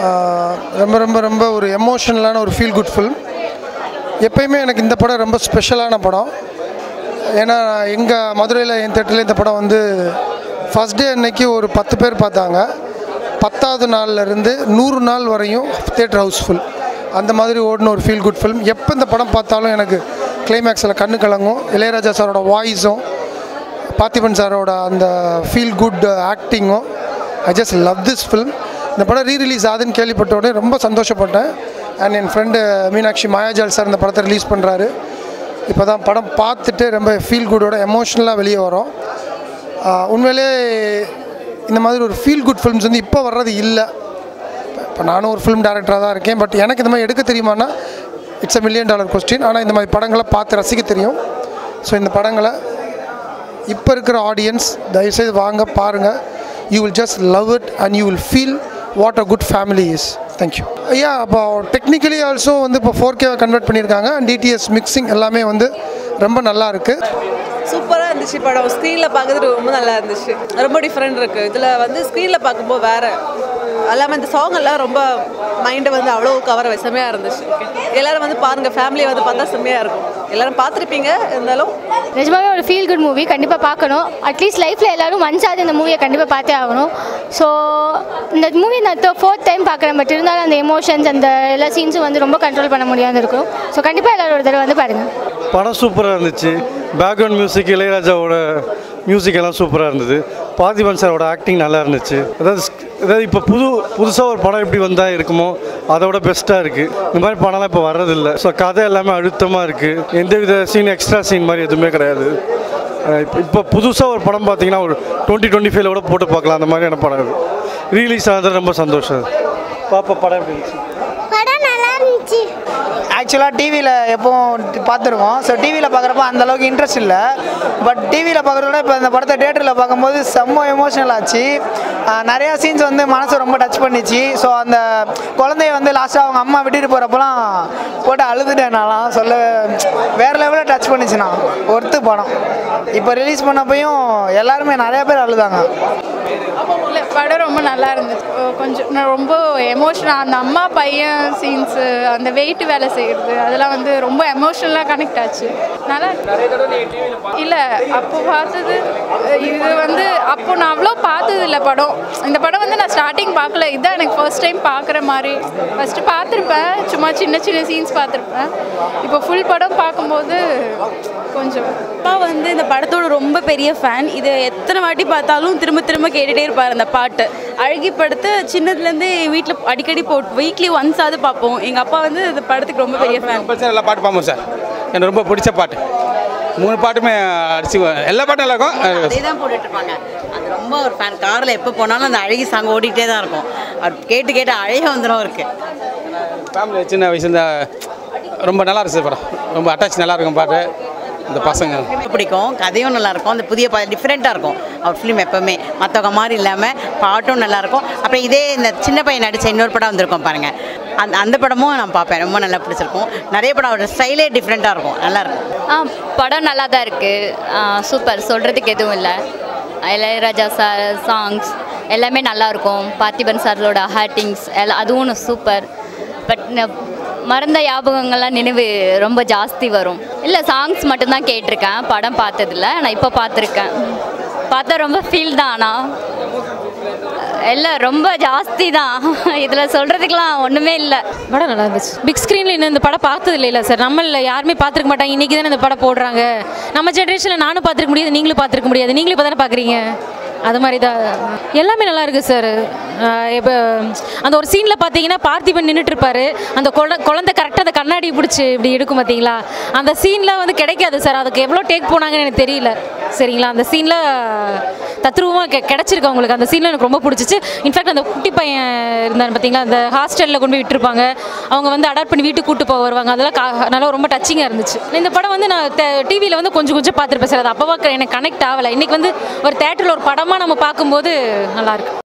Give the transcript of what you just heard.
ஆஹ் ரொம்ப ரொம்ப ரொம்ப ஒரு எமோஷனலான ஒரு ஃபீல் குட் ஃபில்ம் எப்பயுமே எனக்கு இந்த படம் ரொம்ப ஸ்பெஷலான படம் ஏன்னா எங்கள் மதுரையில் என் தேட்டரில் இந்த படம் வந்து ஃபஸ்ட் டே அன்னைக்கு ஒரு பத்து பேர் பார்த்தாங்க பத்தாவது நாள்ல இருந்து நூறு நாள் வரையும் தேட்டர் ஹவுஸ்ஃபுல் அந்த மாதிரி ஓடின ஒரு ஃபீல் குட் ஃபிலிம் எப்போ இந்த படம் பார்த்தாலும் எனக்கு கிளைமேக்ஸில் கண்ணு கலங்கும் இளையராஜா சாரோட வாய்ஸும் பார்த்திபன் சாரோட அந்த ஃபீல் குட் ஆக்டிங்கும் I just love this film இந்த படம் ரீ ரிலீஸ் ஆகுதுன்னு கேள்விப்பட்ட உடனே ரொம்ப சந்தோஷப்பட்டேன் அண்ட் என் ஃப்ரெண்டு மீனாட்சி மாயாஜால் சார் இந்த படத்தை ரிலீஸ் பண்ணுறாரு இப்போ தான் படம் பார்த்துட்டு ரொம்ப ஃபீல் குட்டோட எமோஷ்னலாக வெளியே வரோம் ஆஹ் உண்மையிலே இந்த மாதிரி ஒரு ஃபீல் குட் ஃபிலிம்ஸ் வந்து இப்போ வர்றது இல்லை இப்போ நானும் ஒரு ஃபிலிம் டேரக்டராக தான் இருக்கேன் பட் எனக்கு இந்த மாதிரி எடுக்க தெரியுமானா it's a million dollar question ஆனால் இந்த மாதிரி படங்களை பார்த்து ரசிக்க தெரியும் ஸோ இந்த படங்களை இப்போ இருக்கிற ஆடியன்ஸ் தயவுசெய்து வாங்க பாருங்கள் you will just love it and you will feel what a good family is thank you ஐயா அப்போ டெக்னிக்கலி ஆல்சோ வந்து இப்போ ஃபோர் கேவை கன்வெர்ட் பண்ணியிருக்காங்க அண்ட் டிடிஎஸ் மிக்சிங் எல்லாமே வந்து ரொம்ப நல்லா இருக்குது சூப்பராக இருந்துச்சு படம் ஸ்க்ரீனில் பார்க்கறது ரொம்ப நல்லா இருந்துச்சு ரொம்ப டிஃப்ரெண்ட் இருக்குது இதில் வந்து ஸ்க்ரீனில் பார்க்கும்போது வேறு எல்லாமே இந்த சாங் எல்லாம் ரொம்ப மைண்டை வந்து அவ்வளோ கவர செம்மையாக இருந்துச்சு எல்லாரும் வந்து பாருங்கள் ஃபேமிலியை வந்து பார்த்தா செம்மையாக இருக்கும் எல்லாரும் பார்த்துருப்பீங்க இருந்தாலும் நிஜமாவே ஒரு ஃபீல் குட் மூவி கண்டிப்பாக பார்க்கணும் அட்லீஸ்ட் லைஃப்பில் எல்லாரும் ஒன்ஸாவது இந்த மூவியை கண்டிப்பாக பார்த்தே ஆகணும் ஸோ இந்த மூவி நான் ஃபோர்த் டைம் பார்க்குறேன் பட் இருந்தாலும் அந்த எமோஷன்ஸ் அந்த எல்லா சீன்ஸும் வந்து ரொம்ப கண்ட்ரோல் பண்ண முடியாமல் இருக்கும் ஸோ கண்டிப்பாக எல்லாரும் ஒரு தடவை வந்து பாருங்கள் படம் சூப்பராக இருந்துச்சு பேக்ரவுண்ட் மியூசிக் இளையராஜாவோட மியூசிக் எல்லாம் சூப்பராக இருந்தது பார்த்திபன் சாரோட ஆக்டிங் நல்லா இருந்துச்சு அதாவது ஸ்க்- அதாவது இப்போ புது புதுசாக ஒரு படம் எப்படி வந்தால் இருக்குமோ அதோட பெஸ்ட்டாக இருக்குது இந்த மாதிரி படம்லாம் இப்போ வர்றதில்ல ஸோ கதை எல்லாமே அழுத்தமாக இருக்குது எந்த வித சீன் எக்ஸ்ட்ரா சீன் மாதிரி எதுவுமே கிடையாது அஹ் இப்போ இப்போ புதுசாக ஒரு படம் பார்த்தீங்கன்னா ஒரு டுவெண்ட்டி டுவெண்ட்டி ஃபைவ்ல கூட போட்டு பார்க்கலாம் அந்த மாதிரியான படம் இது ரிலீஸ் ஆனது ரொம்ப சந்தோஷம் பாப்பா படம் எப்படி இருந்துச்சு படம் நல்லா இருந்துச்சு ஆக்சுவலாக டிவியில் எப்போவும் பார்த்துருக்கோம் ஸோ டிவியில் பார்க்குறப்ப அந்தளவுக்கு இன்ட்ரெஸ்ட் இல்லை பட் டிவியில் பார்க்குறத விட இப்போ இந்த படத்தை தேட்டரில் பார்க்கும்போது செம்ம எமோஷனல் ஆச்சு ஆஹ் நிறையா சீன்ஸ் வந்து மனசை ரொம்ப டச் பண்ணிச்சு ஸோ அந்த குழந்தைய வந்து லாஸ்ட்டாக அவங்க அம்மா விட்டுட்டு போகிறப்பலாம் போட்டு அழுதுட்டேன் நான்லாம் சொல்ல வேறு லெவலில் டச் பண்ணிச்சுண்ணா ஒர்த்து படம் இப்போ ரிலீஸ் பண்ணப்பையும் எல்லாருமே நிறையா பேர் அழுதாங்க இல்லை படம் ரொம்ப நல்லா இருந்துச்சு ஓ, கொஞ்சம் நான் ரொம்ப எமோஷனல் அந்த அம்மா பையன் சீன்ஸு அந்த வெயிட் வேலை செய்கிறது அதெல்லாம் வந்து ரொம்ப எமோஷனலாக கனெக்ட் ஆச்சு நல்லா இல்லை அப்போ பார்த்தது இது வந்து அப்போ நான் அவ்வளோ பார்த்தது இல்லை படம் இந்த படம் வந்து நான் ஸ்டார்டிங் பார்க்கல இதுதான் எனக்கு ஃபர்ஸ்ட் டைம் பார்க்குற மாதிரி ஃபஸ்ட்டு பார்த்துருப்பேன் சும்மா சின்ன சின்ன சீன்ஸ் பார்த்துருப்பேன் இப்போ ஃபுல் படம் பார்க்கும்போது கொஞ்சம் அப்பா வந்து இந்த படத்தோட ரொம்ப பெரிய ஃபேன் இது எத்தனை வாட்டி பார்த்தாலும் திரும்ப திரும்ப கேட்டுகிட்டே இருப்பார் அந்த பாட்டு அழகி படத்தை சின்னதுலேருந்து வீட்டில் அடிக்கடி போட்டு வீக்லி ஒன்ஸாவது பார்ப்போம் எங்கள் அப்பா வந்து இந்த படத்துக்கு ரொம்ப பெரிய ஃபேன் கம்பல்சரி எல்லா பாட்டு பார்ப்போம் சார் எனக்கு ரொம்ப பிடிச்ச பாட்டு மூணு பாட்டுமே அடிச்சு எல்லா பாட்டும் நல்லா இருக்கும் அதே தான் போட்டுட்டு இருப்பாங்க அது ரொம்ப ஒரு ஃபேன் காரில் எப்போ போனாலும் அந்த அழகி சாங் ஓடிட்டே தான் இருக்கும் அவர் கேட்டு கேட்டு அழகாக வந்துடும் இருக்கு ஃபேமிலி சின்ன வயசுல ரொம்ப நல்லா இருக்கு சார் படம் ரொம்ப அட்டாச் நல்லா இருக்கும் பாட்டு இந்த பசங்க ரொம்ப பிடிக்கும் கதையும் நல்லா இருக்கும் அந்த புதிய டிஃப்ரெண்ட்டாக இருக்கும் அவர் ஃபிலிம் எப்போவுமே மற்றவங்க மாதிரி இல்லாமல் பாட்டும் நல்லா இருக்கும் அப்புறம் இதே இந்த சின்ன பையன் நடித்த இன்னொரு படம் வந்திருக்கும் பாருங்கள் அந்த அந்த படமும் நான் பார்ப்பேன் ரொம்ப நல்லா பிடிச்சிருக்கும் நிறைய படம் அவரோட ஸ்டைலே டிஃப்ரெண்ட்டாக இருக்கும் நல்லா இருக்கும் ஆ படம் நல்லா தான் இருக்குது சூப்பர் சொல்கிறதுக்கு எதுவும் இல்லை இளையராஜா சார் சாங்ஸ் எல்லாமே நல்லா இருக்கும் பார்த்திபன் சாரோட ஹேட்டிங்ஸ் எல்லாம் அதுவும் சூப்பர் பட் மறந்த ஞாபகங்கள்லாம் நினைவு ரொம்ப ஜாஸ்தி வரும் இல்லை சாங்ஸ் மட்டும்தான் கேட்டிருக்கேன் படம் பார்த்ததில்ல நான் இப்போ பார்த்துருக்கேன் பார்த்தா ரொம்ப ஃபீல் தான் ஆனால் இல்லை ரொம்ப ஜாஸ்தி தான் இதில் சொல்கிறதுக்கெலாம் ஒன்றுமே இல்லை படம் நல்லா இருந்துச்சு பிக் ஸ்க்ரீனில் இன்னும் இந்த படம் பார்த்தது இல்லைல்ல சார் நம்மள யாருமே பார்த்துருக்க மாட்டாங்க இன்றைக்கி தானே இந்த படம் போடுறாங்க நம்ம ஜென்ரேஷனில் நானும் பார்த்துருக்க முடியாது நீங்களும் பார்த்துருக்க முடியாது நீங்களும் இப்போ தானே பார்க்குறீங்க அது மாதிரி தான் எல்லாமே நல்லா இருக்குது சார் இப்போ அந்த ஒரு சீனில் பார்த்தீங்கன்னா பார்த்திபன் நின்றுட்டு இருப்பாரு அந்த குழ குழந்தை கரெக்டாக அந்த கண்ணாடி பிடிச்சி இப்படி எடுக்கும் பார்த்தீங்களா அந்த சீனில் வந்து கிடைக்காது சார் அதுக்கு எவ்வளோ டேக் போனாங்கன்னு எனக்கு தெரியல சரிங்களா அந்த சீனில் தத்ரூபமாக கெ கிடச்சிருக்கு அவங்களுக்கு அந்த சீனில் எனக்கு ரொம்ப பிடிச்சிச்சு இன்ஃபேக்ட் அந்த குட்டி பையன் இருந்தான் பார்த்தீங்களா அந்த ஹாஸ்டலில் கொண்டு போய் விட்டுருப்பாங்க அவங்க வந்து அடாப்ட் பண்ணி வீட்டுக்கு கூட்டு போக வருவாங்க அதெல்லாம் கா- நல்லா ரொம்ப டச்சிங்காக இருந்துச்சு இந்த படம் வந்து நான் டிவியில் வந்து கொஞ்சம் கொஞ்சம் பார்த்துருப்பேன் சார் அது அப்போவா எனக்கு கனெக்ட் ஆகலை இன்றைக்கி வந்து ஒரு தேட்டரில் ஒரு படமாக நம்ம பார்க்கும்போது நல்லாயிருக்கு